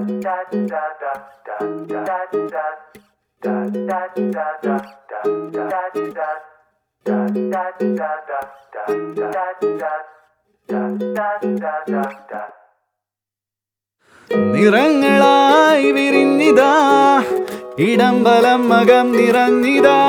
നിറങ്ങളായി വിരിഞ്ഞിതാ ഇടംബലം മകം നിറഞ്ഞിതാ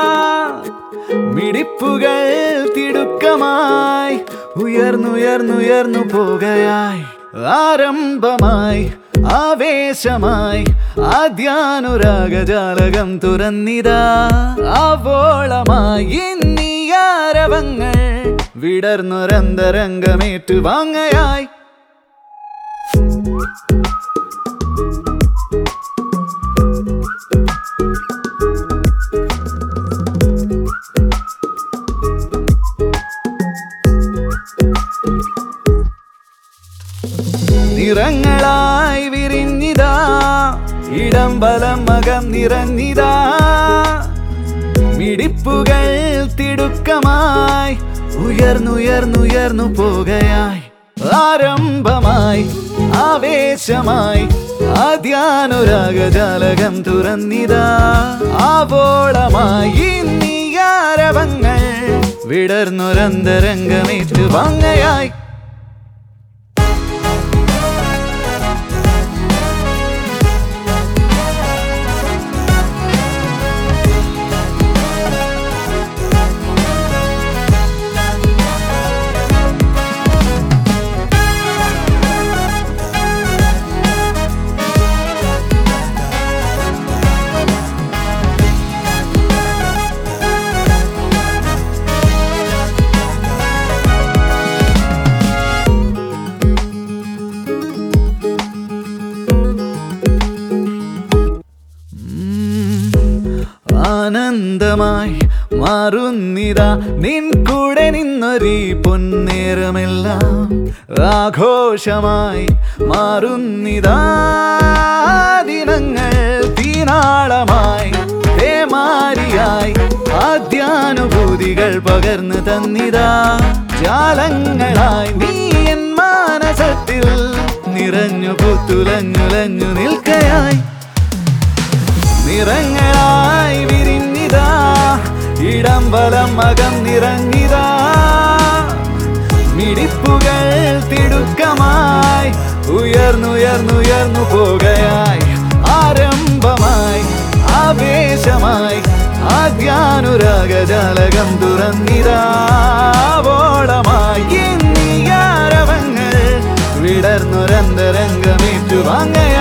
മിടിപ്പുകൾ തിടുക്കമായി ഉയർന്നുയർന്നുയർന്നു പോകുകയായി ആരംഭമായി ആവേശമായി ആദ്യാനുരാഗജാലകം തുറന്നിതാ ആവോളമായി ഇന്നിയാരവങ്ങൾ വിടർന്നൊരന്തരംഗമേറ്റു വാങ്ങയായി നിറങ്ങളായി വിരിഞ്ഞിതാ ഇടം ബലം മകം നിറഞ്ഞിതാ മിടിപ്പുകൾ തിടുക്കമായി ഉയർന്നുയർന്നുയർന്നു പോകുകയായി ആരംഭമായി ആവേശമായി ആദ്യാനുരാഗജാലകം തുറന്നിതാ ആവോളമായി ഇന്നിയാരവങ്ങൾ വിടർന്നൊരന്തരംഗമേറ്റു വാങ്ങയായി ആനന്ദമായി മാറുന്നിതാ നിൻ കൂടെ നിന്നൊരീ പൊന്നേരമെല്ലാം ആഘോഷമായി മാറുന്നിതാ ദിനങ്ങൾ തീനാളമായി തേമാരിയായി ആദ്യാനുഭൂതികൾ പകർന്നു തന്നിതാ ജാലങ്ങളായി നീ എൻ മാനസത്തിൽ നിറഞ്ഞു പുത്തുലഞ്ഞുലഞ്ഞു നിൽക്കയായി നിറങ്ങളായി വിരിഞ്ഞിതാ ഇടം വലം മകം നിറഞ്ഞിതാ മിടിപ്പുകൾ തിടുക്കമായി ഉയർന്നുയർന്നുയർന്നു പോകുകയായി ആരംഭമായി ആവേശമായി ആദ്യാനുരാഗജാലകം തുറന്നിതാവോളമായി ഇന്നിയാരവങ്ങൾ വിടർന്നൊരന്തരംഗമേറ്റു വാങ്ങയായി